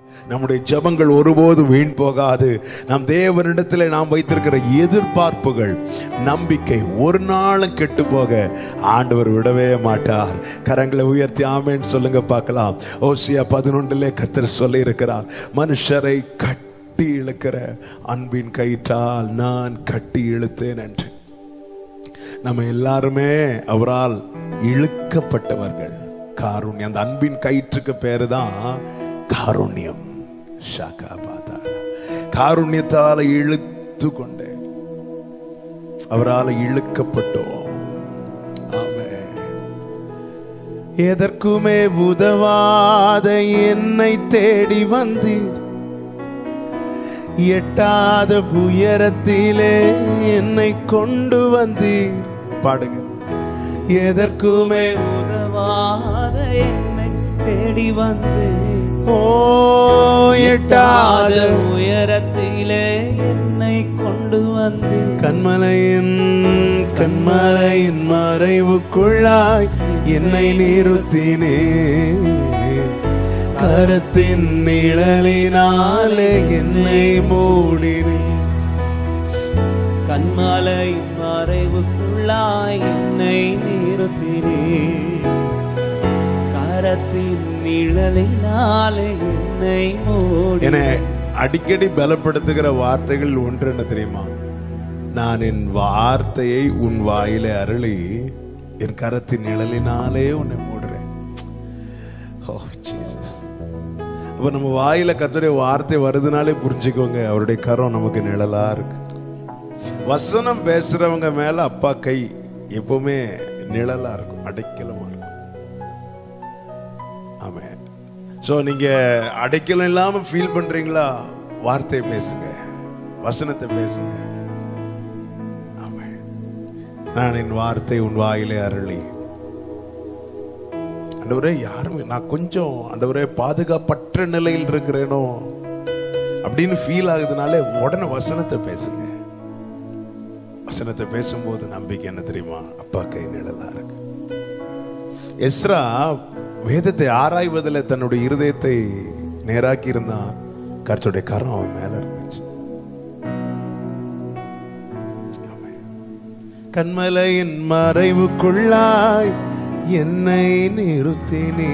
நம்முடைய ஜெபங்கள் ஒருபோதும் வீண் போகாது நம் தேவனிடத்தில் நாம் வைத்திருக்கிற எதிர்பார்ப்புகள் நம்பிக்கை ஒரு நாளும் கெட்டு போக ஆண்டவர் விடவே மாட்டார் கரங்களை உயர்த்தி ஆமேன்னு சொல்லுங்க பார்க்கலாம் ஓசியா பதினொன்றிலே கத்தர் சொல்லி இருக்கிறார் மனுஷரை கட்டி இழுக்கிற அன்பின் கயிற்றால் நான் கட்டி இழுத்தேன் என்று நம்ம எல்லாருமே அவரால் இழுக்கப்பட்டவர்கள் காருண்யம் அந்த அன்பின் கயிற்றுக்கு பேரு தான் காருண்யம் ஷாகாபாதாரா. காருண்யத்தால இழுத்து கொண்டேன் அவரால் இழுக்கப்பட்டோம் ஆமென். எதற்குமே உதவாத என்னை தேடி வந்தீர் எட்டாத உயரத்திலே என்னை கொண்டு வந்தீர் பாடுங்க எதற்குமே உதவாத என்னை தேடி வந்து ஓ எட்டாத எட்டாத உயரத்திலே என்னை கொண்டு வந்து கண்மலையின் கண்மலையின் மறைவுக்குள்ளாய் என்னை நிறுத்தினே கரத்தின் நிழலினாலே என்னை மூடினே கண்மலை மறைவுக்குள்ளாய் என்னை நிறுத்தினே கரத்தின் நிழலினாலே என்னை மூடி என அடிக்கடி பலப்படுத்துகிற வார்த்தைகள் ஒன்று என்ன தெரியுமா நான் என் வார்த்தையை உன் வாயிலே அருளி என் கரத்தின் நிழலினாலே உன்னை மூடுறேன் ஓ ஜீசஸ் அப்ப நம்ம வாயில கர்த்தருடைய வார்த்தை வருதுனாலே புரிஞ்சுக்கோங்க அவருடைய கரம் நமக்கு நிழலா இருக்கு வசனம் பேசுறவங்க மேல அப்பா கை எப்பவுமே நிழலா இருக்கும் அடைக்கலமா இருக்கும் ஆமே சோ நீங்க அடைக்கலம் இல்லாம ஃபீல் பண்றீங்களா வார்த்தை பேசுங்க வசனத்தை பேசுங்க ஆமே நான் என் வார்த்தை உன் வாயிலே அருளி ஆண்டவரே யாருமே நான் கொஞ்சம் ஆண்டவரே பாதுகாப்பற்ற நிலையில் இருக்கிறேனோ அப்படின்னு ஃபீல் ஆகுதுனாலே உடனே வசனத்தை பேசுங்க வசனத்தை பேசும்போது நம்பிக்கை என்ன தெரியுமா அப்பா கை நிழலா இருக்கு எஸ்ரா வேதத்தை ஆராய்வதில் தன்னுடைய இருதயத்தை நேராக்கி இருந்தான் கர்த்தருடைய கரம் அவன் மேல இருந்துச்சு ஆமென். கண்மலையின் மறைவுக்குள்ளாய் என்னை நிறுத்தினே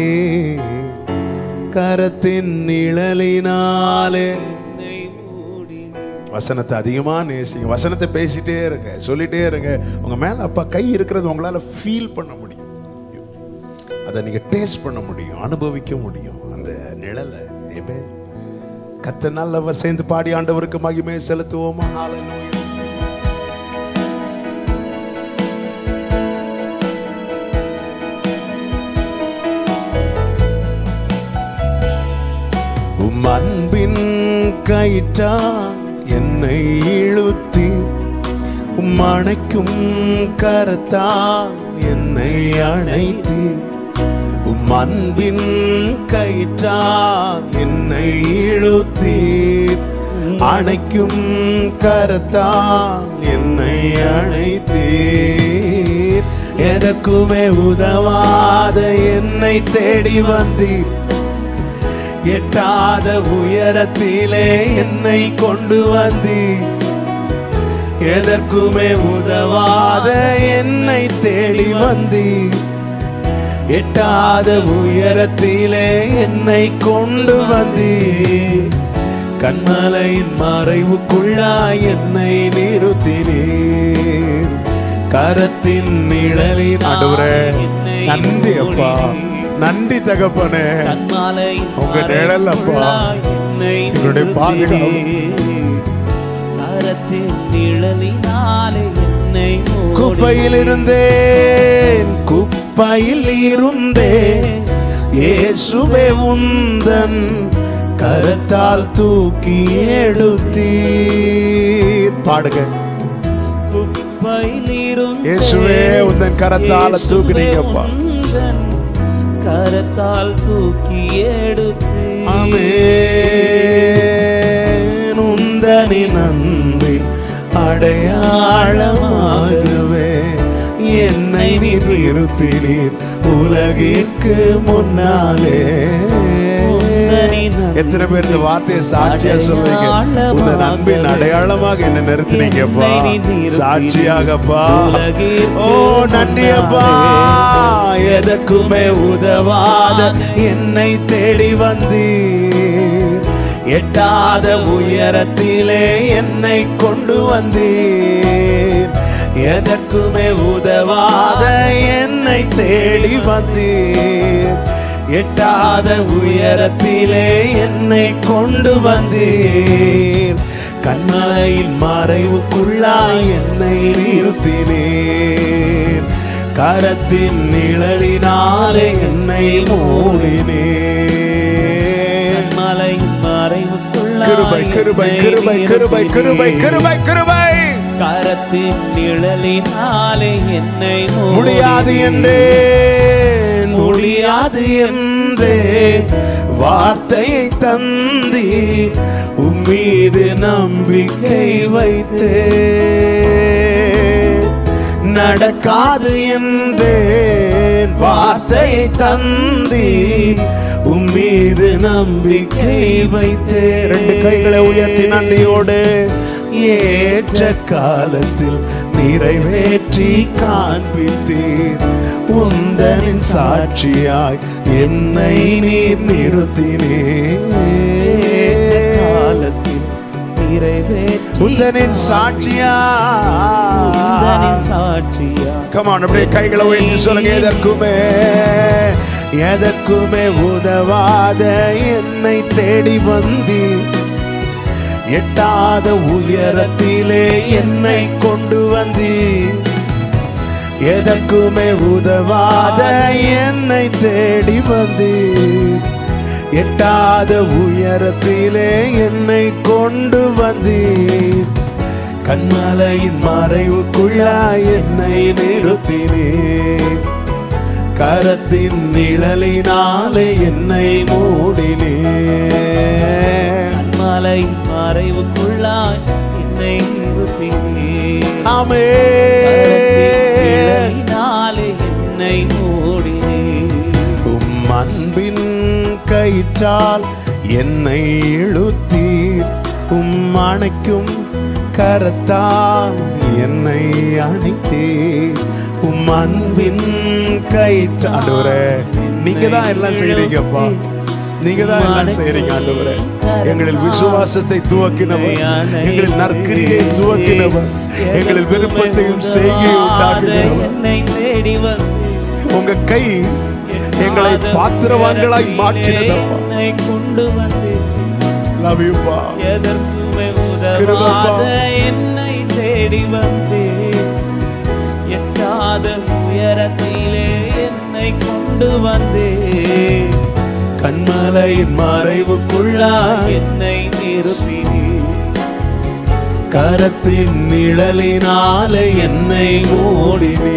கரத்தின் நிழலினாலே என்னை மூடினே வசனத்தை அதிகமா நேசிங்க வசனத்தை பேசிட்டே இருங்க சொல்லிட்டே இருங்க உங்க மேல அப்பா கை இருக்கிறது உங்களால ஃபீல் பண்ண முடியும் அதை நீங்க டேஸ்ட் பண்ண முடியும் அனுபவிக்க முடியும் அந்த நிழலை ஏமே கத்த நல்லவர் சேர்ந்து பாடி ஆண்டவருக்கு மகிமை செலுத்துவோமா Hallelujah. உம் அன்பின் கயிற்றா என்னை இழுத்தி உம் அணைக்கும் கரத்தா என்னை அணைத்தி உம் அன்பின் கயிற்றா என்னை இழுத்தீர் அணைக்கும் கரத்தா என்னை அணைத்தீர் எதற்குமே உதவாத என்னை தேடி வந்தீர் எட்டாத உயரத்திலே என்னை கொண்டு வந்தீர் எதற்குமே உதவாத என்னை தேடி வந்தீர் எட்டாத உயரத்திலே என்னை கொண்டு வந்தீர் கண்மலையின் மறைவுக்குள்ளாய் என்னை நிறுத்தினீர் கரத்தின் நிழலின் ஆண்டவரே நன்றி அப்பா நன்றி தகப்பனே கண்மாலையின் உங்க நிழல் அப்பா. என்னை எங்களுடைய பாதுகாப்பு. கரத்தின் நிழலினாலே என்னை மூடி. குப்பையில் இருந்தேன் குப்பையில் இருந்தேன் இயேசுவே உந்தன் கரத்தால் தூக்கி எடுத்தீர் பாடுங்க குப்பையில் இருந்தேன். இயேசுவே, உந்தன் கரத்தால தூக்குனீங்கப்பா. இயேசுவே, உந்தன் கரத்தால் தூக்கி எடுத்து ஆமென் உந்தனின் அன்பின் அடையாளமாகவே என்னை நீர் நிறுத்தினீர் உலகிற்கு முன்னாலே எத்தனை பேர் இந்த வார்த்தையை சாட்சியா சொல்றீங்க உந்த அன்பின் அடையாளமாக என்ன நிறுத்தினீங்கப்பா சாட்சியாகப்பா ஓ நன்றி அப்பா எதற்குமே உதவாத என்னை தேடி வந்தீர் எட்டாத உயரத்திலே என்னை கொண்டு வந்தீர் எதற்குமே உதவாத என்னை தேடி வந்தீர் எட்டாத உயரத்திலே என்னை கொண்டு வந்தீர் கண்மலையின் மறைவுக்குள்ளாய் என்னை நிறுத்தினீர் கரத்தின் நிழலினாலே என்னை மூடினீர் மலையின் மறைவுக்குள்ளாய் கிருபை கிருபை கிருபை கிருபை கிருபை கிருபை கிருபை கரத்தின் நிழலினாலே என்னை மூடி- முடியாது என்றே முடியாது என்றே வார்த்தையை தந்தி உம்மீது நம்பிக்கை வைத்தே நடக்காது என்றேன் வார்த்தையை தந்தி உம்மீது நம்பிக்கை வைத்தே ரெண்டு கைகளை உயர்த்தி நன்றியோடு ஏற்ற காலத்தில் நிறைவேற்றி காண்பித்தீர் உந்தனின் சாட்சியாய் என்னை நீர் நிறுத்தினீர் காலத்தில் நிறைவேற்றி உந்தனின் சாட்சியா உந்தனின் சாட்சியா கமான் அப்படியே கைகளை உயர்த்தி சொல்லுங்க எதற்குமே எதற்குமே உதவாத என்னை தேடி வந்தி எட்டாத உயரத்திலே என்னை கொண்டு வந்தி எதற்குமே உதவாத என்னை தேடி வந்தி எட்டாத உயரத்திலே என்னை கொண்டு வந்தீர் கண்மலையின் மறைவுக்குள்ளாய் என்னை நிறுத்தினீர் கரத்தின் நிழலினாலே என்னை மூடினீர் மலையின் மறைவுக்குள்ளாய் என்னை நிறுத்தினீர் ஆமே நிழலினாலே என்னை மூடினீர் உம் அன்பின் கயிற்றால் என்னை இழுத்தீர் உம் அணைக்கும் கரத்தால் என்னை அணைத்தீர் உம் அன்பின் கயிற்றால் ஆண்டவரே நீங்க தான் எல்லாம் செய்றீங்கப்பா நீங்க தான் எல்லாம் செய்றீங்க ஆண்டவரே எங்களில் விசுவாசத்தை துவக்கினவர் எங்களில் நற்கிரியை துவக்கினவர் எங்களில் விருப்பத்தையும் செய்கையை உண்டாக்குகிறவர் என்னை தேடி வந்து உங்க கை எங்களை பாத்திரவான்களாய் மாற்றினதப்பா என்னை கொண்டு வந்து லவ் யூ பா எதற்குமே கிருபைப்பா. உதவாத என்னை தேடி வந்து எட்டாத உயரத்திலே என்னை கொண்டு வந்து கண்மலையின் மறைவுக்குள்ளாய் என்னை நிறுத்தினீர் கரத்தின் நிழலினாலே என்னை மூடினே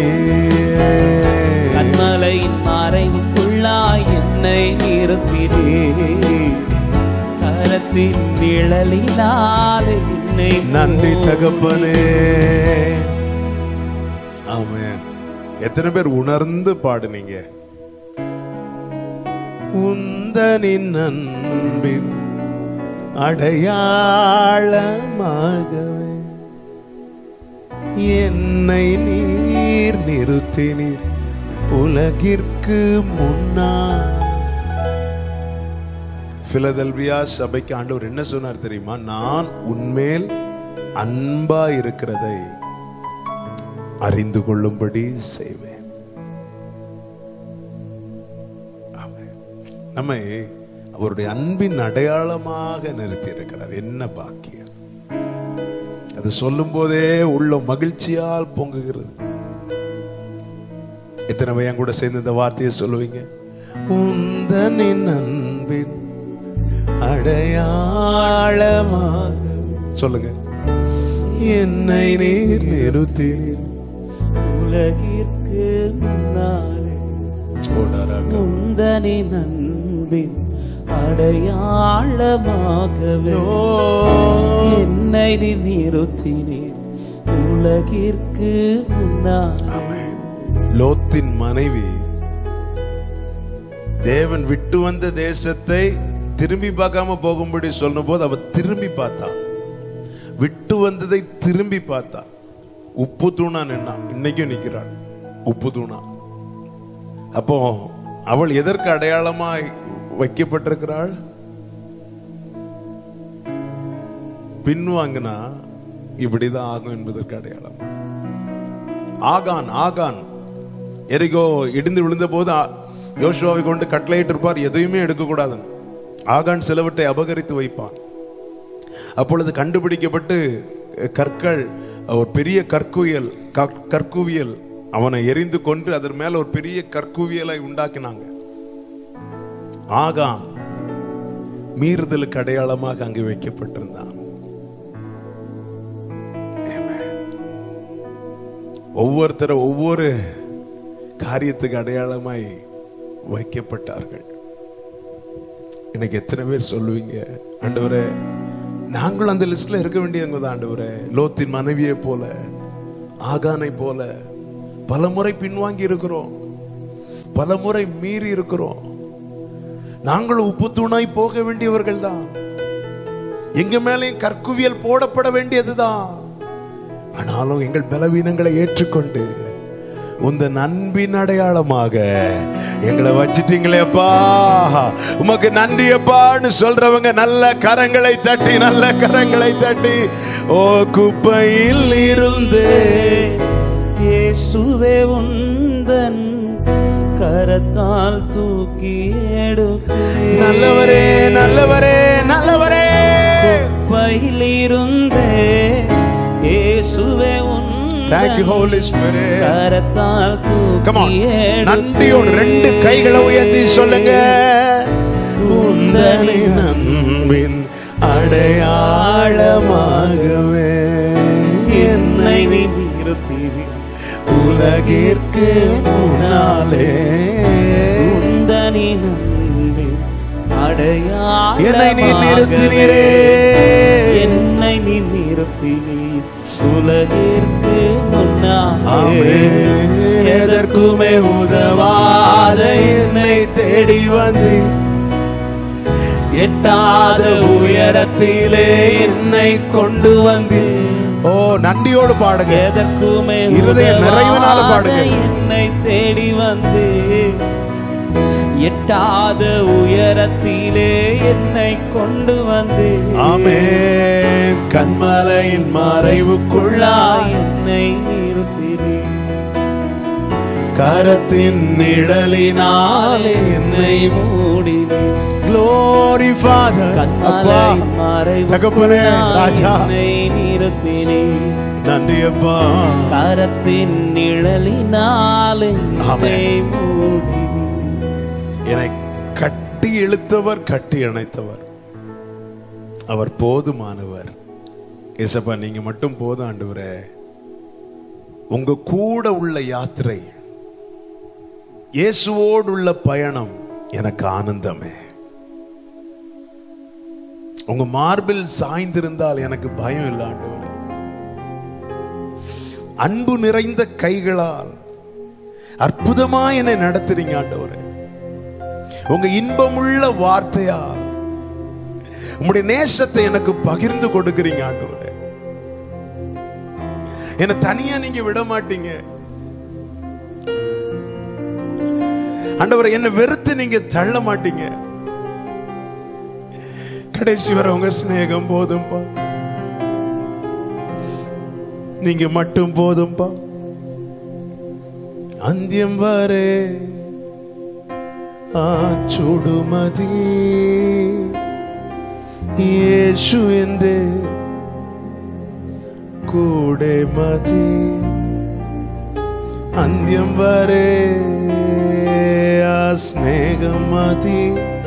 கண்மலையின் மறைவுக்குள்ளாய் என்னை நிறுத்தினீர் கரத்தின் நிழலினாலே என்னை நன்றி மூடி- தகப்பனே ஆமென் எத்தனை பேர் உணர்ந்து பாடுனீங்க உந்தனின் அன்பின் அடையாளமாகவே என்னை நீர் நிறுத்தினீர் உலகிற்கு முன்னால் பிலதெல்வியா சபைக்கு ஆண்டவர் என்ன சொன்னார் தெரியுமா நான் உன்மேல் அன்பா இருக்கிறதை அறிந்து கொள்ளும்படி செய்வேன் ஆமென். நம்மை அவருடைய அன்பின் அடையாளமாக நிறுத்தி இருக்கிறார் என்ன பாக்கியம் அது சொல்லும் போதே உள்ள மகிழ்ச்சியால் பொங்குகிறது எத்தனை பையன் கூட சேர்ந்து இந்த வார்த்தையை சொல்லுவீங்க உந்தனின் அன்பின் அடையாளமாக சொல்லுங்க என்னை நீர் நிறுத்தினீர் உலகிற்கு முன்னாலே ஓடாராக. முந்தனின் அன்பின் அடையாளமாகவே ஓ, என்னை நீ நிறுத்தினீர் உலகிற்கு முன்னாலே லோத்தின் மனைவி தேவன் விட்டு வந்த தேசத்தை திரும்பி பார்க்காம போகும்படி சொல்லும் போது அவ திரும்பி பார்த்தா விட்டு வந்ததை திரும்பி பார்த்தா உப்பு தூணா நின்னா இன்னைக்கும் நிக்கிறாள் உப்பு தூணா அப்போ அவள் எதற்கு அடையாளமாய் வைக்கப்பட்டிருக்கிறாள் பின்வாங்கினா இப்படிதான் ஆகும் என்பதற்கு அடையாளம் ஆகான் ஆகான் எரிகோ இடிந்து விழுந்த போது ஆ- யோசுவாவை கொண்டு கட்டளையிட்டு இருப்பார் எதையுமே எடுக்கக்கூடாது ஆகான் சிலவற்றை அபகரித்து வைப்பான் அப்பொழுது கண்டுபிடிக்கப்பட்டு அஹ், கற்கள் ஒரு பெரிய கற்குவியல் கற்- கற்குவியல் அவனை எரிந்து கொன்று அதன் மேல ஒரு பெரிய கற்குவியலை உண்டாக்கினாங்க ஆகான் மீறுதலுக்கு அடையாளமாக அங்கே வைக்கப்பட்டிருந்தான் ஒவ்வொருத்தரும் ஒவ்வொரு காரியத்துக்கு அடையாளமாய் வைக்கப்பட்டார்கள் இன்னைக்கு எத்தனை பேர் சொல்லுவீங்க ஆண்டவரே நாங்களும் அந்த லிஸ்ட்ல இருக்க வேண்டியவங்க தான் ஆண்டவரே லோத்தின் மனைவியை போல ஆகானை போல பல முறை பின்வாங்கி இருக்கிறோம் பல முறை மீறி இருக்கிறோம் நாங்களும் உப்பு தூணாய் போக வேண்டியவர்கள் தான் எங்க மேலேயும் கற்குவியல் போடப்பட வேண்டியதுதான் ஆனாலும் எங்கள் பலவீனங்களை ஏற்றுக்கொண்டு உந்தன் அன்பின் அடையாளமாக எங்களை வச்சிட்டீங்களேப்பா உமக்கு நன்றி அப்பான்னு சொல்றவங்க நல்ல கரங்களை தட்டி நல்ல கரங்களை தட்டி ஓ குப்பையில் இருந்து இயேசுவே உந்தன் கரத்தால் தூக்கி எடுக்கிறேன் நல்லவரே நல்லவரே நல்லவரே பையிலிருந்தே இயேசுவே உந்தன் Thank you, Holy Spirit. கரத்தால் Come on. தூக்கி நன்றியோடு ரெண்டு கைகளை உயர்த்தி சொல்லுங்க உந்தனை நம்பின் அடையாளமாகவே என்னை நீ உலகிற்கு முன்னாலே உந்தனி நம்பி அடையாளமாக என்னை நீ நிறுத்தினீரே என்னை நீ நிறுத்தினீர் உலகிற்கு முன்னாலே ஆமென். எதற்குமே உதவாத என்னை தேடி வந்து எட்டாத உயரத்திலே என்னை கொண்டு வந்து ஓ நன்றியோடு பாடுங்க எதற்குமே இருதய நிறைவினால உதவாத பாடுங்க. என்னை தேடி வந்து எட்டாத உயரத்திலே என்னை கொண்டு வந்து ஆமென் கண்மலையின் மறைவுக்குள்ளாய் என்னை நிறுத்தினீர் கரத்தின் நிழலினாலே என்னை மூடினீர் க்ளோரி ஃபாதர் அப்பா கண்மலை தகப்பனே, ராஜா. என்னை நிறுத்தினீர் நன்றி அப்பா கரத்தின் நிழலினாலே என்னை ஆமென். மூடினீர் என்னை கட்டி இழுத்தவர் கட்டி அணைத்தவர் அவர் போதுமானவர் ஏசப்பா நீங்க மட்டும் போதும் ஆண்டவரே உங்க கூட உள்ள யாத்திரை இயேசுவோடு உள்ள பயணம் எனக்கு ஆனந்தமே உங்க மார்பில் சாய்ந்திருந்தால் எனக்கு பயம் இல்லை ஆண்டவரே அன்பு நிறைந்த கைகளால் அற்புதமா என்னை நடத்துறீங்க ஆண்டவரே உங்க இன்பமுள்ள வார்த்தையால் உம்முடைய நேசத்தை எனக்கு பகிர்ந்து கொடுக்கிறீங்க ஆண்டவரே என்னை தனியா நீங்க விட மாட்டீங்க ஆண்டவரே என்னை வெறுத்து நீங்க தள்ள மாட்டீங்க கடைசி வரை உங்க சிநேகம் போதும்பா நீங்க மட்டும் போதும்பா அந்தியம் வரை ஆச்சுடுமதி യേശു എൻ്റെ കൂടെ മതി അന്ത്യം വരെ ആ സ്നേഹം മതി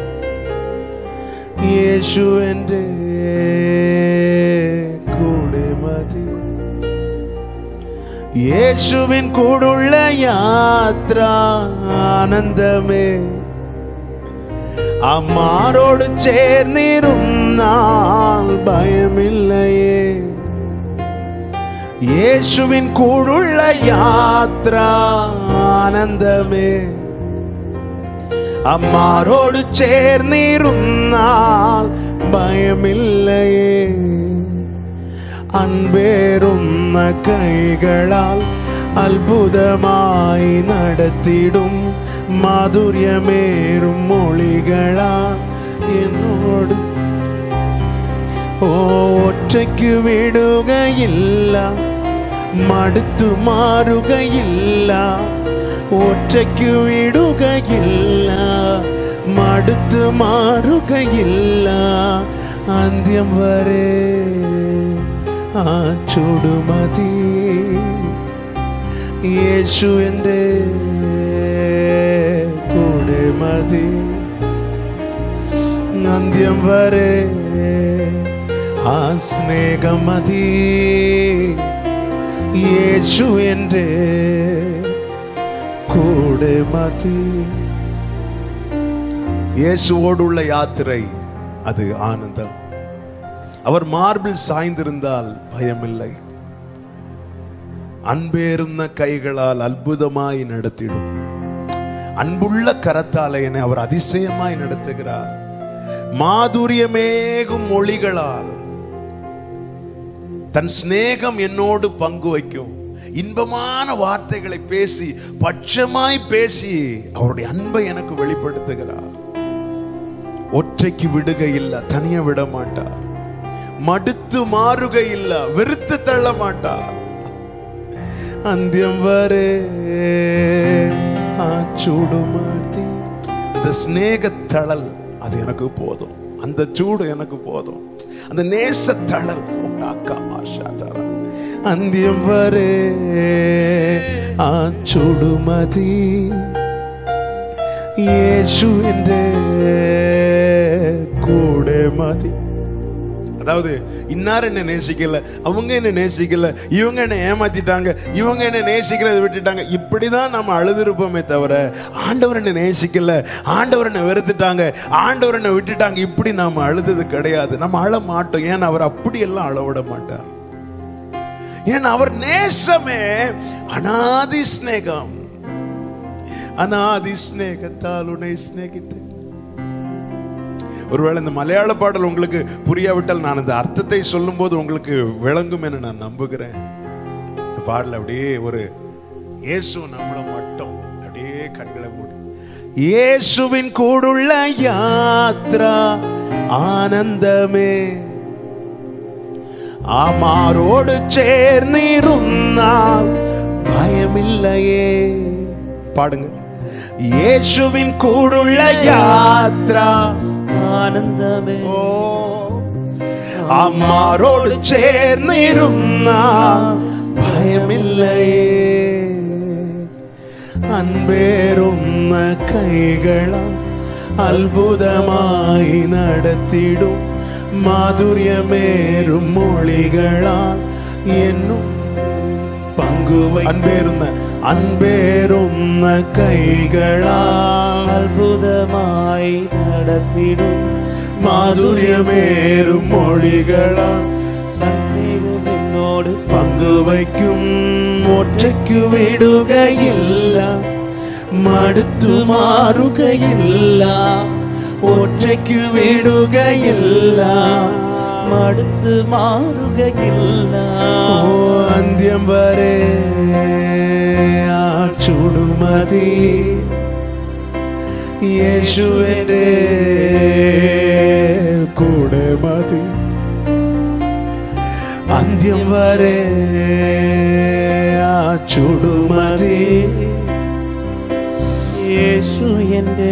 യേശു എൻ്റെ കൂടെ മതി യേശുവിൻ കൂടുള്ള യാത്ര ആനന്ദമേ അമ്മാരോട് ചേർന്നിരുന്നാൽ ഭയമില്ലയേ യേശുവിൻ കൂടുള്ള യാത്ര ആനന്ദമേ അമ്മാരോട് ചേർന്നിരുന്നാൽ ഭയമില്ലയേ അൻപേറുന്ന കൈകളാൽ അത്ഭുതമായി നടത്തിടും മാധുര്യമേറും മൊഴികളാൽ എന്നോട് ഓ ഒറ്റയ്ക്ക് വിടുകയില്ല മടുത്തു മാറുകയില്ല ഒറ്റയ്ക്ക് വിടുകയില്ല മടുത്തു മാറുകയില്ല അന്ത്യം വരെ ആ ചുടുമതി യേശു എൻ്റെ കൂടെ മതി അന്ത്യം വരെ ആ സ്നേഹം മതി യേശു എൻ്റെ കൂടെ മതി இயேசுவோடுள்ள யாத்திரை அது ஆனந்தம் அவர் மார்பில் சாய்ந்திருந்தால் பயமில்லை அன்பேறுന്ന கைகளால் அற்புதமாய் நடத்திடும் அன்புள்ள கரத்தாலே என்னை அவர் அதிசயமாய் நடத்துகிறார் மாதுரியமேகும் மொழிகளால் தன் சிநேகம் என்னோடு பங்கு வைக்கும் இன்பமான வார்த்தைகளை பேசி பட்சமாய் பேசி அவருடைய அன்பை எனக்கு வெளிப்படுத்துகிறார் ஒற்றைக்கு விடுக இல்ல தனிய விட மாட்டா மடுத்து மாறுக இல்ல வெறுத்து தள்ள மாட்டா அந்தியம் வரை ஆ சூடு மாட்டி அந்த சிநேக தழல் அது எனக்கு போதும் அந்த சூடு எனக்கு போதும் அந்த நேச தழல் அக்கா மாஷா தரா அந்தியம் வரை ആ ചുടുമതി യേശുവിൻ്റെ കൂടെ மதி அதாவது இன்னார் என்ன நேசிக்கல அவங்க என்ன நேசிக்கல இவங்க என்ன ஏமாத்திட்டாங்க இவங்க என்ன நேசிக்கிறத விட்டுட்டாங்க இப்படிதான் நம்ம அழுதுருப்போமே தவிர ஆண்டவர் என்ன நேசிக்கல ஆண்டவர் என்ன வெறுத்துட்டாங்க ஆண்டவர் என்ன விட்டுட்டாங்க இப்படி நாம அழுதது கிடையாது நம்ம அழ மாட்டோம் ஏன்னா அவர் அப்படியெல்லாம் அழ விட மாட்டார் ஏன்னா அவர் நேசமே அனாதி ஸ்நேகம் அனாதி ஸ்நேகத்தால் உன்னை சிநேகித்தேன் ஒருவேளை இந்த மலையாள பாடல் உங்களுக்கு புரியாவிட்டால் நான் அந்த அர்த்தத்தை சொல்லும்போது உங்களுக்கு விளங்கும் என நான் நம்புகிறேன் இந்த பாடல் அப்படியே ஒரு இயேசு நம்மளை மட்டும் அப்படியே கண்களை மூடி இயேசுவின் கூடுள்ள யாத்ரா ஆனந்தமே ആമാരോട് ചേർന്നിരുന്നാൽ ഭയമില്ലയേ പാടുங்க യേശുവിൻ കൂടുള്ള യാത്ര ആനന്ദമേ ഓ അമ്മാരോട് ചേർന്നിരുന്നാൽ ഭയമില്ലയേ അൻപേറുന്ന കൈകള അത്ഭുതമായി നടത്തിടും മാധുര്യമേറും മൊഴികളാൽ എന്നും പങ്കുവ അൻപേറുന്ന അൻപേറുന്ന കൈകളാൽ അത്ഭുതമായി നടത്തിടും മാധുര്യമേറും മൊഴികളാൽ സ്നേഹം എന്നോട് പങ്കുവയ്ക്കും ഒറ്റയ്ക്കു വിടുകയില്ല മടുത്തു മാറുകയില്ല ഒറ്റയ്ക്ക് വിടുകയില്ല മടുത്ത് മാറുകയില്ല ഓ അന്ത്യം വരെ ആ ചുടുമതി യേശുവിൻ്റെ കൂടെ മതി അന്ത്യം വരെ ആ ചുടുമതി യേശു എൻ്റെ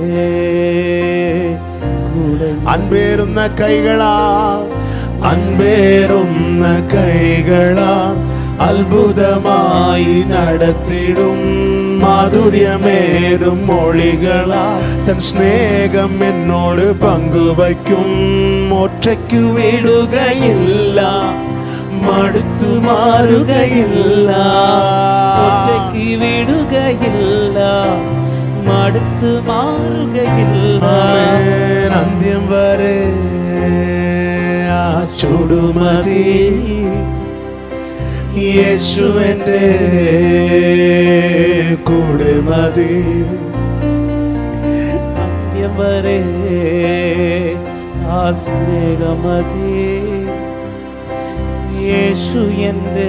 കൂടെ അൻപേറുന്ന കൈകളാ അൻപേറുന്ന കൈകളാ അത്ഭുതമായി നടത്തിടും മാധുര്യമേറും മൊഴികളാ തൻ സ്നേഹം എന്നോട് പങ്കുവയ്ക്കും ഒറ്റയ്ക്കു വിടുകയില്ല മടുത്തു മാറുകയില്ല ഒറ്റയ്ക്ക് വിടുകയില്ല മടുത്ത് മാറുകയില്ല ആമേൻ. അന്ത്യം വരെ ആ ചുടുമതി യേശുവിൻ്റെ കൂടെ മതി அந்தியம் வரே ஆ சிநேகமதே യേശു എൻ്റെ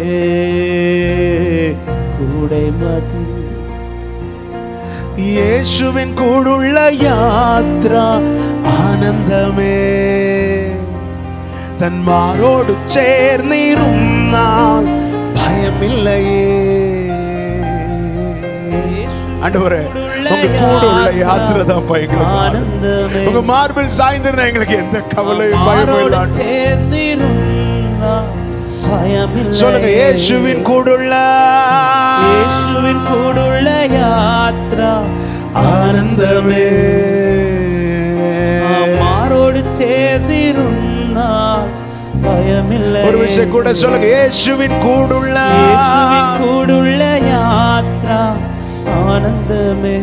കൂടെ മതി യേശുവിൻ കൂടുള്ള യാത്ര ആനന്ദമേ തന്മാരോട് ചേർന്നിരുന്നാൽ ഭയമില്ലയേ ஆண்டவரே உங்க கூட உள்ள யாத்திரை தான் எங்களுக்கு ஆனந்தமே. உங்க மார்பில் சாய்ந்திருந்தா எங்களுக்கு எந்த கவலையும் பயமும் ആരോട് இல்லை ஆண்டவரே. ചേർന്നിരുന്ന ഭയമില്ല சொல்லுங்க இயேசுவின் കൂടുള്ള യേശുവിൻ കൂടുള്ള യാത്ര ஆனந்தமே മാറോട് ചേർന്നിരുന്ന ഭയമില്ല ஒரு விஷயம் கூட சொல்லுங்க இயேசுவின் കൂടുള്ള യേശുവിൻ കൂടുള്ള യാത്ര ആനന്ദമേ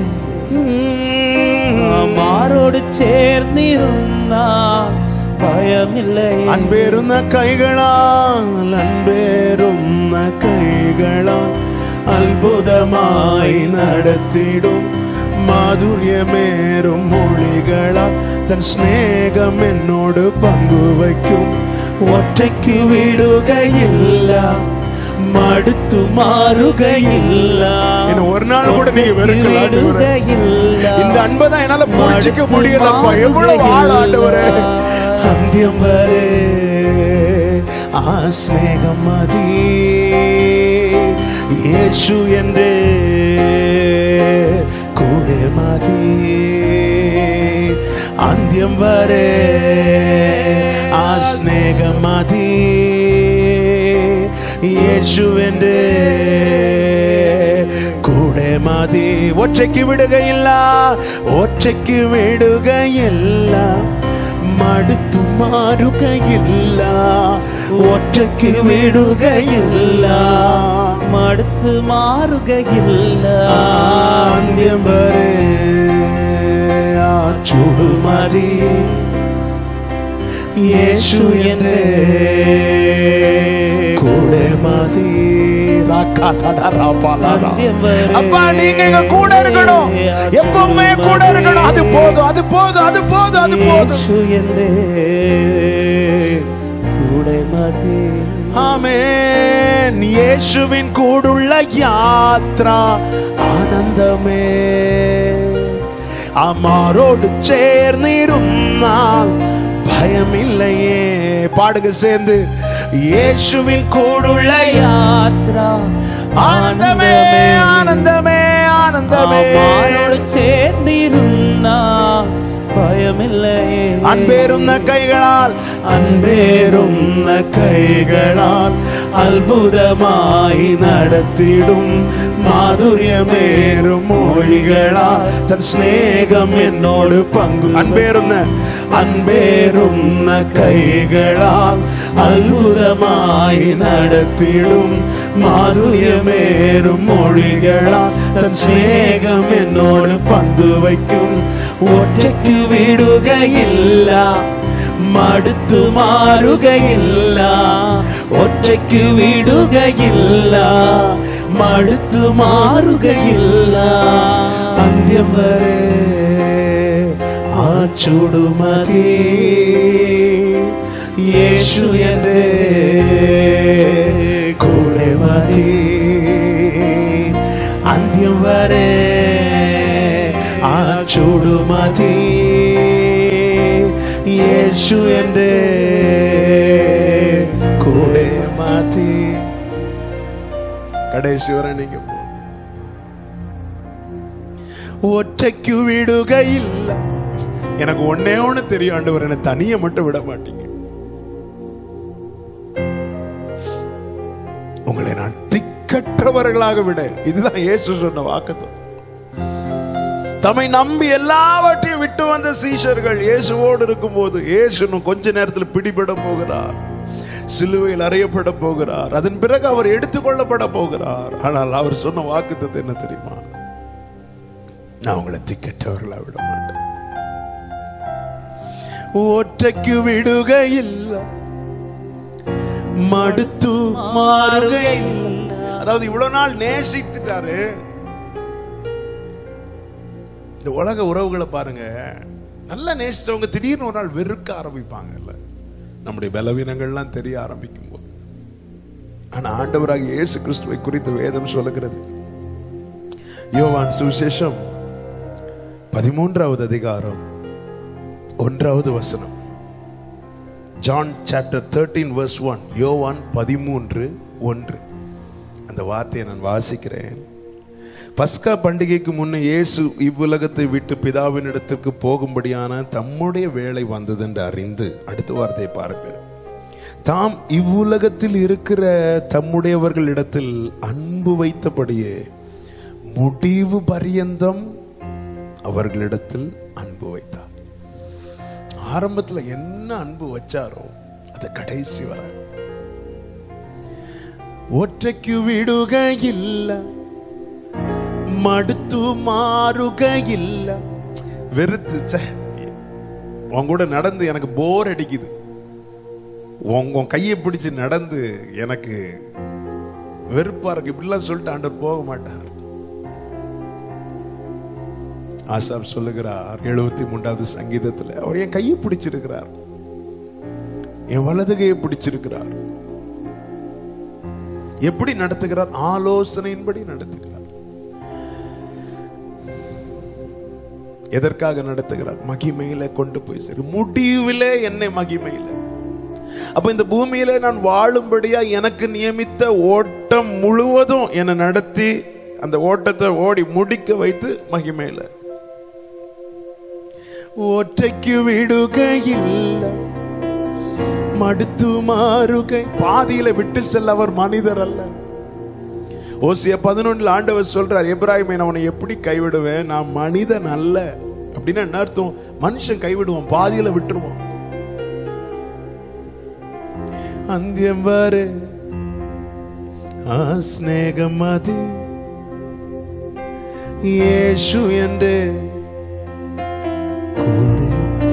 മാറോട് ചേർന്നിരുന്ന ഭയമില്ല அன்பேருന്ന கைகளால் அன்பேருന്ന கைகளால் அற்புதமாய் நடத்திடும் മാധുര്യമേറും മൊഴികളാൽ തൻ സ്നേഹം എന്നോട് പങ്കുവയ്ക്കും ഒറ്റയ്ക്ക് വിടുകയില്ല മടുത്തു മാറുകയില്ല என்ன ஒரு நாள் கூட நீங்க வெறுக்கல ஆண்டவரே. இந்த அன்பை தான் என்னால புரிஞ்சுக்க முடியலப்பா எவ்வளவு ஆள் ஆண்டவரே அந்தியம் வരെ ആ സ്നേഹം മതി യേശു എൻ്റെ കൂടെ മതി അന്ത്യം വരെ ആ സ്നേഹം മതി യേശു എൻ്റെ കൂടെ മതി ഒറ്റയ്ക്ക് വിടുകയില്ല ഒറ്റയ്ക്ക് വിടുകയില്ല മടുത്തു മാറുകയില്ല ഒറ്റയ്ക്ക് വിടുകയില്ല മടുത്ത് മാറുകയില്ല ആദ്യം വരെ ആ ചുടുമതി യേശു എൻ്റെ കൂടെ മതി அப்பா நீங்க எங்க கூட இருக்கணும் எப்பவுமே கூட இருக்கணும் அது போதும் அது போதும் அது போதும் அது போதும் യേശു എൻ്റെ കൂടെ മതി ആമേൻ യേശുവിൻ കൂടുള്ള യാത്ര ആനന്ദമേ അമാരോട് ചേർന്നിരുന്നാൽ ഭയമില്ലയേ പാടുക சேர்ந்து യേശുവിൻ കൂടുള്ള യാത്ര ആനന്ദമേ ആനന്ദമേ ആനന്ദമേ ആമാനോട് ചേർന്നിരുന്ന ഭയമില്ലയേ അൻപേരുന്ന കൈകളാൽ അൻപേരുന്ന കൈകളാൽ അത്ഭുതമായി നടത്തിടും മാധുര്യമേറും മൊഴികളാൽ തൻ സ്നേഹം എന്നോട് പങ്കു അൻപേരുന്ന അൻപേരുന്ന കൈകളാൽ അത്ഭുതമായി നടത്തിടും മാധുര്യമേറും മൊഴികളാൽ തൻ സ്നേഹം എന്നോട് പങ്കുവയ്ക്കും ഒറ്റയ്ക്ക് വിടുകയില്ല മടുത്തു മാറുകയില്ല ഒറ്റയ്ക്ക് വിടുകയില്ല മടുത്തു മാറുകയില്ല അന്ത്യം വരെ ആ ചുടുമതി യേശു എൻ്റെ കൂടെ മതി അന്ത്യം വരെ ആ ചുടുമതി യേശു എൻ്റെ കൂടെ മതി கடைசி வரை நீங்க போ ஒற்றைக்கு விடுகையில்ல எனக்கு ஒன்னே ஒண்ணு தெரியும் ஆண்டவர் என்னை தனிய மட்டும் விட மாட்டீங்க உங்களை நான் திக்கற்றவர்களாக விட இதுதான் இயேசு சொன்ன வாக்குத்தம் தம்மை நம்பி எல்லாவற்றையும் விட்டு வந்த சீஷர்கள் இயேசுவோடு இருக்கும்போது இயேசு இன்னும் கொஞ்ச நேரத்தில் பிடிபட போகிறார் சிலுவையில் அறையப்பட போகிறார் அதன் பிறகு அவர் எடுத்துக்கொள்ளப்பட போகிறார் ஆனால் அவர் சொன்ன வாக்குத்தத்தை என்ன தெரியுமா நான் உங்களை திக்கற்றவர்களா விட மாட்டேன் ஒற்றைக்கு விடுகையில்லை மடுத்து மாறுகையில்லை அதாவது இவ்வளவு நாள் நேசித்துட்டாரு இந்த உலக உறவுகளை பாருங்க நல்லா நேசிச்சவங்க திடீர்னு ஒரு நாள் வெறுக்க ஆரம்பிப்பாங்கல்ல நம்முடைய பலவீனங்கள்லாம் தெரிய ஆரம்பிக்கும் போது ஆனா ஆண்டவராக இயேசு கிறிஸ்துவை குறித்து வேதம் சொல்லுகிறது யோவான் சுவிசேஷம் பதிமூன்றாவது அதிகாரம் ஒன்றாவது வசனம் John chapter thirteen verse one யோவான் பதிமூன்று ஒன்று அந்த வார்த்தையை நான் வாசிக்கிறேன் பஸ்கா பண்டிகைக்கு முன்னே இயேசு இவ்வுலகத்தை விட்டு பிதாவினிடத்திற்கு போகும்படியான தம்முடைய வேலை வந்ததென்று அறிந்து அடுத்த வார்த்தையை பாருங்கள் தாம் இவ்வுலகத்தில் இருக்கிற தம்முடையவர்களிடத்தில் அன்பு வைத்தபடியே முடிவு பரியந்தம் அவர்களிடத்தில் அன்பு வைத்தார் ஆரம்பத்துல என்ன அன்பு வச்சாரோ அது கடைசி வர ஒற்றைக்கு விடுக இல்ல மடுத்து மாறுக இல்ல வெறுத்து ச்சே, உன் கூட நடந்து எனக்கு போர் அடிக்குது உன் உன் கையை பிடிச்சு நடந்து எனக்கு வெறுப்பா இருக்கு இப்படிலாம் சொல்லிட்டு ஆண்டவர் போக மாட்டார் ஆசாப் சொல்லுகிறார் எழுபத்தி மூன்றாவது சங்கீதத்துல அவர் என் கையை பிடிச்சிருக்கிறார் என் வலது கையை பிடிச்சிருக்கிறார் எப்படி நடத்துகிறார் ஆலோசனையின்படி நடத்துகிறார் எதற்காக நடத்துகிறார் மகிமையில கொண்டு போய் சரி முடிவிலே என்னை மகிமையில அப்ப இந்த பூமியில நான் வாழும்படியா எனக்கு நியமித்த ஓட்டம் முழுவதும் என்னை நடத்தி அந்த ஓட்டத்தை ஓடி முடிக்க வைத்து மகிமையில ஒற்றைக்கு விடுகையில் மடுத்து மாறுகை பாதியில விட்டு செல்ல அவர் மனிதர் அல்ல ஓசிய பதினொன்றுல ஆண்டவர் சொல்றார் எப்ராஹிமை நான் உன்னை எப்படி கைவிடுவேன் நான் மனிதன் அல்ல அப்படின்னா என்ன அர்த்தம் மனுஷன் கைவிடுவான் பாதியில விட்டுருவான் அந்தியம் வரை ஆ ஸ்நேகம் அது യേശു എൻ്റെ കൂടെ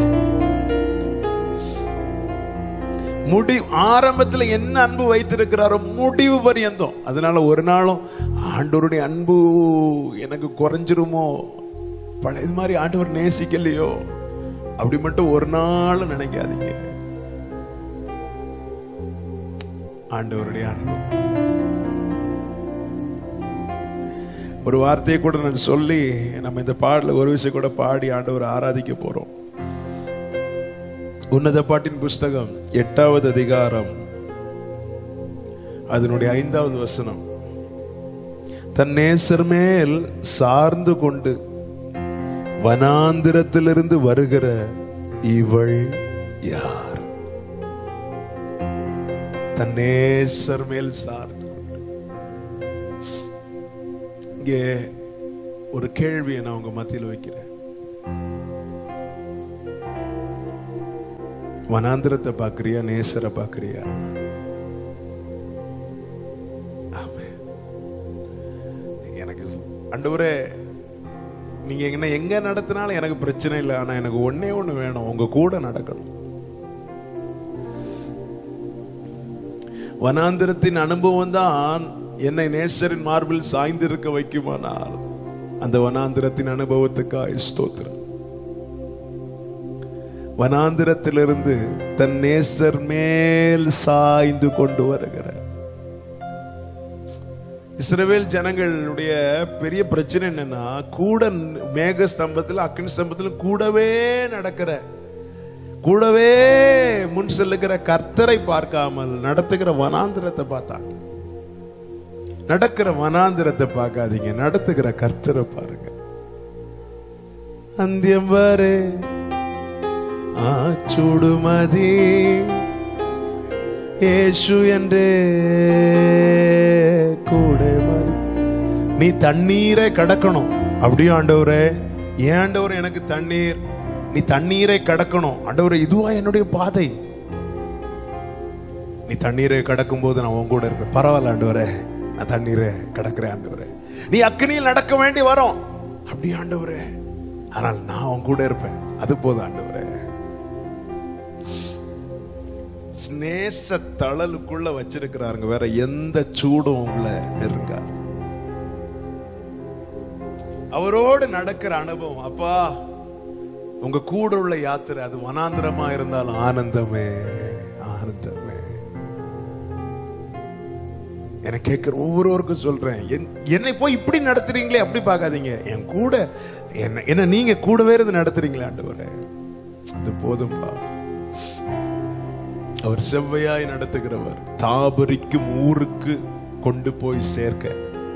முடி ஆரம்பத்துல என்ன அன்பு வைத்திருக்கிறாரோ முடிவு பரியந்தம் அதனால ஒரு நாளும் ஆண்டவருடைய அன்பு எனக்கு குறைஞ்சிருமோ பழைய மாதிரி ஆண்டவர் நேசிக்கலையோ அப்படி மட்டும் ஒரு நாள் நினைக்காதீங்க ஆண்டவருடைய அன்பு ஒரு வார்த்தையை கூட நான் சொல்லி நம்ம இந்த பாடல ஒரு விஷயம் கூட பாடி ஆண்டவர் ஆராதிக்க போறோம் உன்னத பாட்டின் புஸ்தகம் எட்டாவது அதிகாரம் அதனுடைய ஐந்தாவது வசனம் தன் நேசர் மேல் சார்ந்து கொண்டு வனாந்திரத்திலிருந்து வருகிற இவள் யார் தன் நேசர் மேல் சார்ந்து கொண்டு இங்கே ஒரு கேள்வியை நான் உங்க மத்தியில் வைக்கிறேன் வனாந்திரத்தை பார்க்கறியா நேசரை பார்க்கறியா ஆமென். எனக்கு அண்டவரே நீங்க என்ன எங்க நடத்தினாலும் எனக்கு பிரச்சனை இல்லை ஆனா எனக்கு ஒண்ணே ஒண்ணு வேணும் உங்க கூட நடக்கணும் வனாந்திரத்தின் அனுபவம் தான் என்னை நேசரின் மார்பில் சாய்ந்திருக்க வைக்குமானால் அந்த வனாந்திரத்தின் அனுபவத்துக்காய் ஸ்தோத்திரம் வனாந்திரத்திலிருந்து தன் நேசர் மேல் சாய்ந்து கொண்டு வருகிற இஸ்ரவேல் ஜனங்களுடைய பெரிய பிரச்சனை என்னன்னா கூட மேக ஸ்தம்பத்தில் அக்கினி ஸ்தம்பத்தில் கூடவே நடக்கிற கூடவே முன் செல்லுகிற கர்த்தரை பார்க்காமல் நடத்துகிற வனாந்திரத்தை பார்த்தாங்க நடக்கிற வனாந்திரத்தை பார்க்காதீங்க நடத்துகிற கர்த்தரை பாருங்க அந்தியம் வரை ആ ചൂടുമതി യേശു എൻ്റെ കൂടെ മതി நீ தண்ணீரை கடக்கணும் அப்படியே ஆண்டவரே ஏன் ஆண்டவர் எனக்கு தண்ணீர் நீ தண்ணீரை கடக்கணும் ஆண்டவரே இதுவா என்னுடைய பாதை நீ தண்ணீரை கடக்கும் போது நான் உன் கூட இருப்பேன் பரவாயில்ல ஆண்டவரே நான் தண்ணீரை கடக்கிறேன் ஆண்டவரே நீ அக்னியில் நடக்க வேண்டி வரும் அப்படி ஆண்டவரே ஆனால் நான் உன் கூட இருப்பேன் அது போதும் ஆண்டவரே ஸ்நேச தழலுக்குள்ள வச்சிருக்கிறாருங்க வேற எந்த சூடும் உங்களை நெருங்காது அவரோடு நடக்கிற அனுபவம் அப்பா உங்க கூட உள்ள யாத்திரை அது வனாந்திரமா இருந்தாலும் ஆனந்தமே ஆனந்தமே எனக்கு கேட்கிற ஒவ்வொருவருக்கும் சொல்றேன் என்- என்னை போய் இப்படி நடத்துறீங்களே அப்படி பார்க்காதீங்க என் கூட என்ன என்ன நீங்க கூடவே இருந்து நடத்துறீங்களே ஆண்டவரே அது போதும்பா அவர் செவ்வையாய் நடத்துகிறவர் தாபரிக்கும் ஊருக்கு கொண்டு போய் சேர்க்க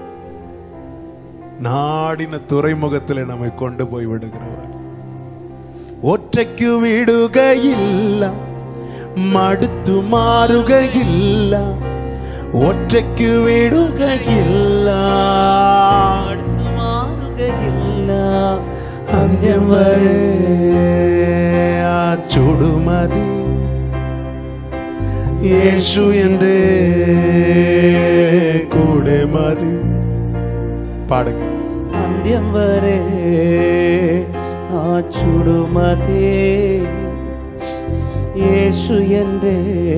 நாடின துறைமுகத்தில் நம்மை கொண்டு போய் விடுகிறவர் ഒറ്റയ്ക്കു വിടുകയില്ല മടുത്തു മാറുകയില്ല ഒറ്റയ്ക്കു വിടുകയില്ല അടുത്തു മാറുകയില്ല അന്ത്യം വരെ ആ ചുടുമതി യേശു എൻ്റെ കൂടെ മതി പാടുക അന്ത്യം വരെ ആ ചുടുമതേ യേശു എൻ്റെ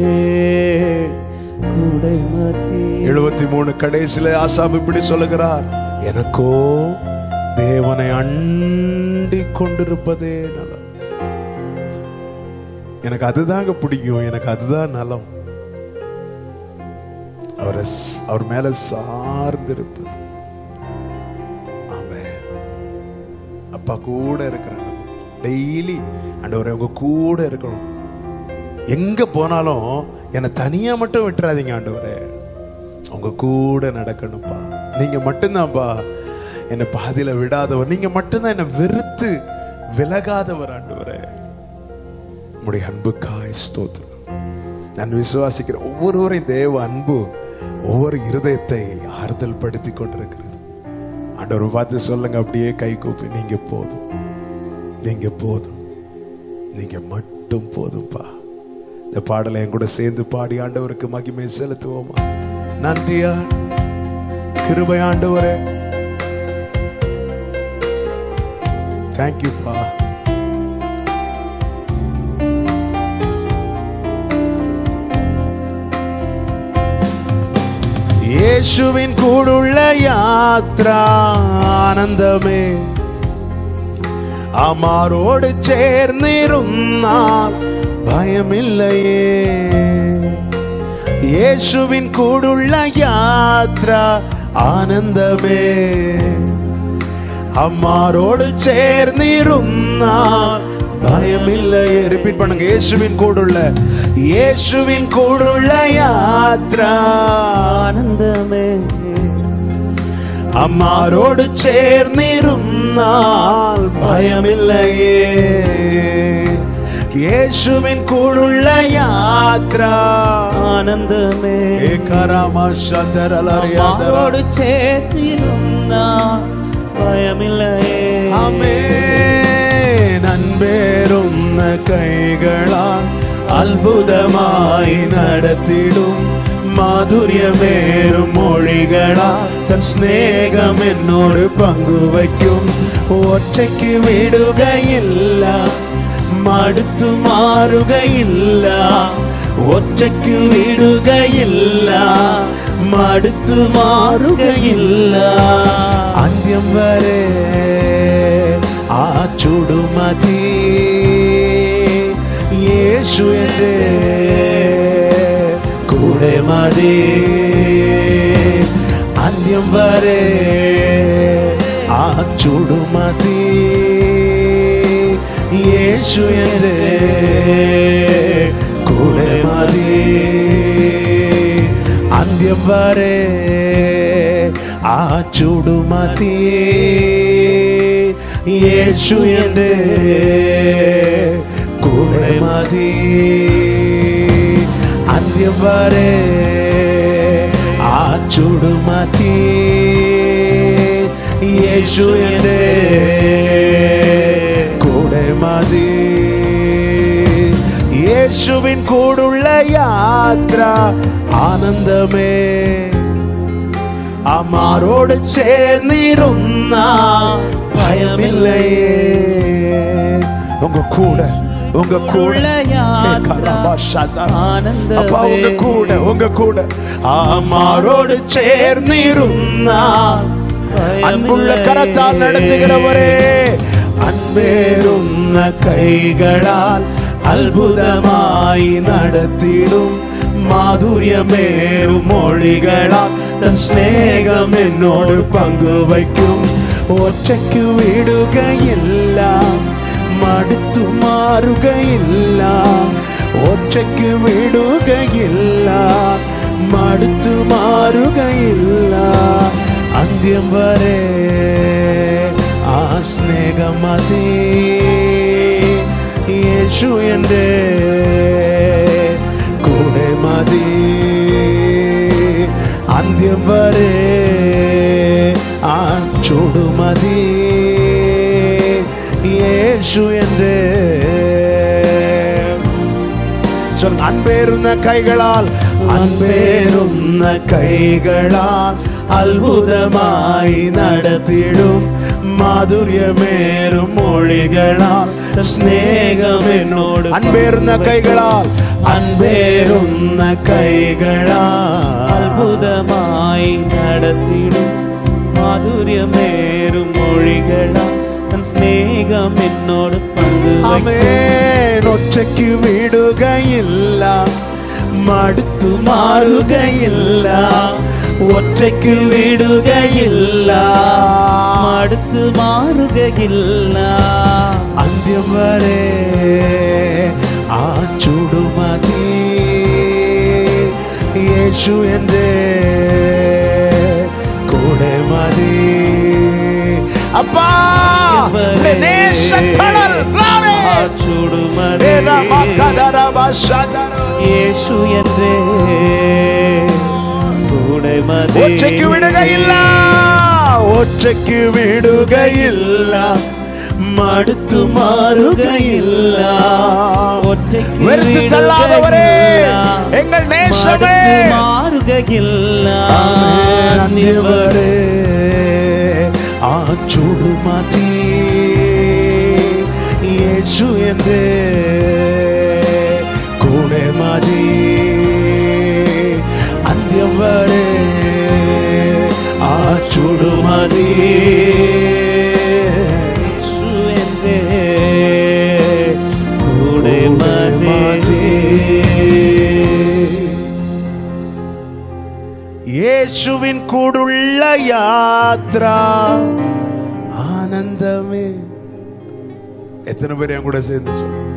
കൂടെ മതി எழுபத்தி மூணு கடைசியில ஆசாப் இப்படி சொல்லுகிறார் எனக்கோ தேவனை அண்டி கொண்டிருப்பதே நலம் எனக்கு அதுதாங்க பிடிக்கும் எனக்கு அதுதான் நலம் அவரை ஸ்- அவர் மேல சார்ந்திருப்பது ஆமென் அப்பா கூட இருக்கிறாங்க டெய்லி ஆண்டவரே உங்க கூட இருக்கணும் எங்க போனாலும் என்னை தனியா மட்டும் விட்டுறாதீங்க ஆண்டவரே உங்க கூட நடக்கணும்ப்பா நீங்க மட்டும்தான்ப்பா என்னை பாதியில விடாதவர் நீங்க மட்டும்தான் என்னை வெறுத்து விலகாதவர் ஆண்டவரே உடைய அன்புக்காய் ஸ்தோத்திரம் நான் விசுவாசிக்கிற ஒவ்வொருவரையும் தேவ அன்பு ஒவ்வொரு இருதயத்தை ஆறுதல் படுத்தி கொண்டிருக்கிறது ஆண்டவர் பார்த்து சொல்லுங்க அப்படியே கை கூப்பி நீங்க போதும் நீங்க போதும் நீங்க மட்டும் போதும்பா இந்த பாடலை என் கூட சேர்ந்து பாடி ஆண்டவருக்கு மகிமை செலுத்துவோமா நன்றியா கிருபை ஆண்டவரே தேங்க்யூப்பா യേശുവിൻ കൂടുള്ള യാത്ര ആനന്ദമേ അമാരോട് ചേർന്നിരുന്നാൽ ഭയമില്ലയേ യേശുവിൻ കൂടുള്ള യാത്ര ആനന്ദമേ അമ്മാരോട് ചേർന്നിരുന്നാൽ ഭയമില്ലയേ റിപ്പീറ്റ് பண்ணுங்க യേശുവിൻ കൂടുള്ള യേശുവിൻ കൂടുള്ള യാത്ര ആനന്ദമേ അമ്മാരോട് ചേർന്നിരുന്നാൽ ഭയമില്ലയേ യേശുവിൻ കൂടുള്ള യാത്ര ആനന്ദമേ ഏകാരാമാശാന്തരലറിയാന്തര. അമ്മാവോട് ചേർന്നിരുന്ന ഭയമില്ലയേ ആമേൻ. അൻപേരുന്ന കൈകളാൽ അത്ഭുതമായി നടത്തിടും മാധുര്യമേറും മൊഴികളാ തൻ സ്നേഹം എന്നോട് പങ്കുവയ്ക്കും ഒറ്റയ്ക്ക് വിടുകയില്ല മടുത്തു മാറുകയില്ല ഒറ്റയ്ക്ക് വിടുകയില്ല മടുത്തു മാറുകയില്ല അന്ത്യം വരെ ആ ചുടുമതി യേശു എൻ്റെ കൂടെ മതി അന്ത്യം വരെ ആ ചുടുമതി യേശു എൻ്റെ കൂടെ മതി അന്ത്യം വരെ ആ ചുടുമതി യേശു എൻ്റെ കൂടെ മതി അന്ത്യം വരെ ആ ചുടുമതി യേശു എൻ്റെ കൂടെ മതി യേശുവിൻ കൂടുള്ള യാത്ര ആനന്ദമേ അമാരോട് ചേർന്നിരുന്ന ഭയമില്ലയേ உங்க கூட உங்க கூட உள்ள யாத்திரா ஆனந்தமே. அப்பா உங்க கூட உங்க கூட அம்மாரோடு சேர்ந்திருந்தால் அன்புள்ள கரத்தால் நடத்துகிறவரே அன்பேறுന്ന கைகளால் அற்புதமாய் நடத்திடும் മാധുര്യമേറും മൊഴികളാൽ തൻ സ്നേഹം എന്നോട് പങ്കുവയ്ക്കും ഒറ്റയ്ക്ക് വിടുകയില്ല മടുത്തു മാറുകയില്ല ഒറ്റയ്ക്ക് വിടുകയില്ല മടുത്തു മാറുകയില്ല അന്ത്യം വരെ ആ സ്നേഹം മതി യേശു എൻ്റെ കൂടെ മതി അന്ത്യം വരെ ആ ചൂടുമതി യേശു എൻ്റെ சொல்லுங்க அன்பேறுന്ന കൈകളാൽ അൻപേറുന്ന കൈകളാൽ അത്ഭുതമായി നടത്തിടും മാധുര്യമേറും മൊഴികളാൽ സ്നേഹം എന്നോട് അൻപേറുന്ന കൈകളാൽ അൻപേറുന്ന കൈകളാൽ അത്ഭുതമായി നടത്തിടും മാധുര്യമേറും മൊഴികളാ തൻ സ്നേഹം എന്നോട് പങ്കുവയ്ക്കും ആമേൻ ഒറ്റയ്ക്ക് വിടുകയില്ല മടുത്തു മാറുകയില്ല ഒറ്റയ്ക്ക് വിടുകയില്ല അടുത്ത് മാറുകയില്ല അന്ത്യം വരെ ആ ചുടുമതി യേശു എൻ്റെ കൂടെ മതി അപ്പാ വരെ നേശത്തണൽ glory. ആ ചുടുമതി ഏതാമക്കതരവശതരോ. യേശു എന്റെ കൂടെ മതി ഒറ്റയ്ക്ക് വിടുകയില്ല ഒറ്റയ്ക്ക് വിടുകയില്ല മടുത്തു മാറുകയില്ല ഒറ്റയ്ക്ക് വെറുത്ത് തള്ളാதவரே വിടുകയില്ല. എങ്ങൾ നേശമേ മടുത്ത് മാറുകയില്ല അന്ത്യവരെ ആ ചുടുമതി യേശു എൻ്റെ കൂടെ മതി അന്ത്യം വരെ ആ ചുടുമതി യേശു എന്റെ കൂടെ മതി യേശുവിൻ കൂടുള്ള യാത്ര ആനന്ദമേ എത്ര പേര് ഞാൻ കൂടെ சேர்ந்து சொல்லுங்க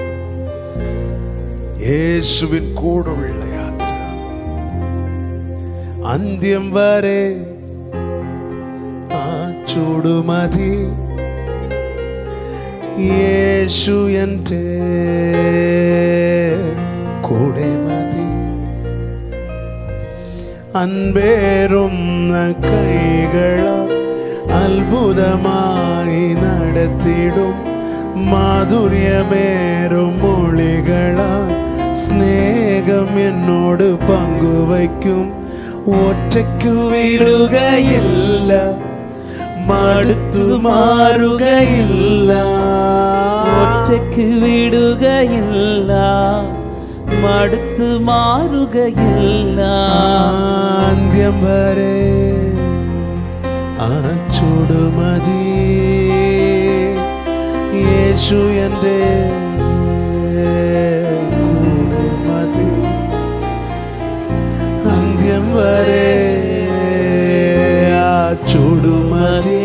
യേശുവിൻ കൂടുള്ള യാത്ര അന്ത്യം വരെ ആ ചൂടുമതി യേശു എൻ്റെ കൂടെ മതി അൻപേറുന്ന കൈകളാൽ അത്ഭുതമായി നടത്തിടും മാധുര്യമേറും മൊഴികളാൽ സ്നേഹം എന്നോട് പങ്കുവയ്ക്കും ഒറ്റയ്ക്കു വീഴുകയില്ല മടുത്തു മാറുകയില്ല ഒറ്റയ്ക്ക് വിടുകയില്ല മടുത്ത് മാറുകയില്ല ആദ്യം വരെ ആ ചുടുമതി യേശു എൻ്റെ കൂടെ മതി അന്ത്യം വരെ ആ ചുടുമതി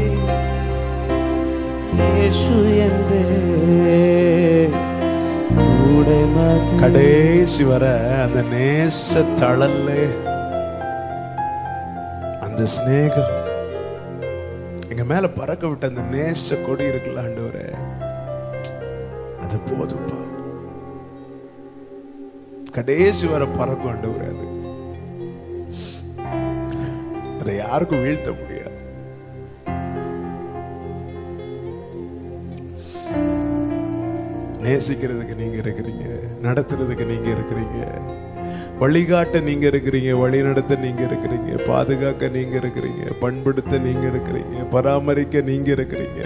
യേശു എന്റെ കൂടെ മതി கடைசி வர அந்த நேச தளல்ல அந்த சிநேகம் எங்க மேல பறக்க விட்ட அந்த நேச கொடி இருக்குல்ல ஆண்டவரே அது போதும்பா கடைசி வர பறக்கும் ஆண்டவரே அது அதை யாருக்கும் வீழ்த்த முடியாது நேசிக்கிறதுக்கு நீங்க இருக்கிறீங்க நடத்துறதுக்கு நீங்க இருக்கிறீங்க வழிகாட்ட நீங்க இருக்கிறீங்க வழி நடத்த நீங்க இருக்கிறீங்க பாதுகாக்க நீங்க இருக்கிறீங்க பண்படுத்த நீங்க இருக்கிறீங்க பராமரிக்க நீங்க இருக்கிறீங்க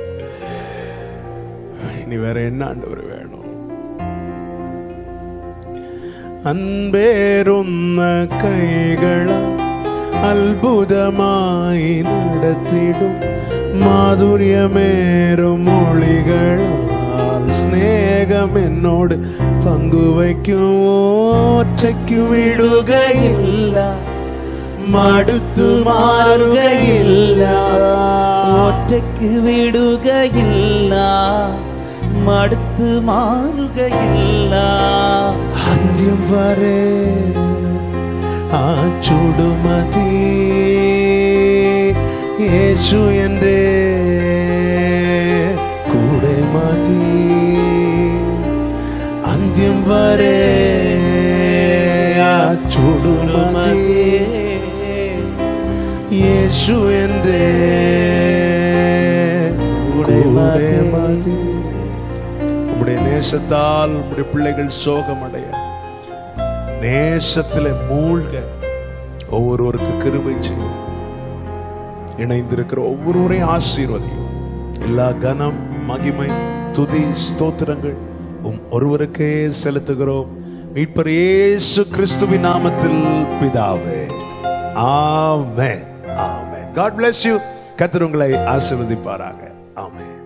இனி வேற என்ன ஆண்டவர் வேணும் അൻപേറുന്ന കൈകള அற்புதமாய் நடத்திடும் மாதுரியமேறும் மொழிகளால் சிநேகம் என்னோடு பங்கு வைக்கும் ஒற்றைக்கு விடுகையில் மடுத்து மாறுகையில் ஒற்றைக்கு விடுகையில்ல மடுத்து மாறுகையில்லா അന്ത്യം വരെ ആ ചുടുമതി യേശു എൻ്റെ കൂടെ മതി അന്ത്യം വരെ ആ ചുടുമതി യേശു എൻ്റെ കൂടെ മതി உம்முடைய நேசத்தால் உம்முடைய பிள்ளைகள் சோகமடைய நேசத்திலே மூழ்க ஒவ்வொருவருக்கு கிருபை செய்யும் இணைந்திருக்கிற ஒவ்வொருவரையும் ஆசீர்வதியும் எல்லா கனம் மகிமை துதி ஸ்தோத்திரங்கள் உம் ஒருவருக்கே செலுத்துகிறோம் மீட்பர் இயேசு கிறிஸ்துவின் நாமத்தில் பிதாவே ஆமென் ஆமென் காட் bless you கர்த்தர் உங்களை ஆசீர்வதிப்பாராக ஆமென்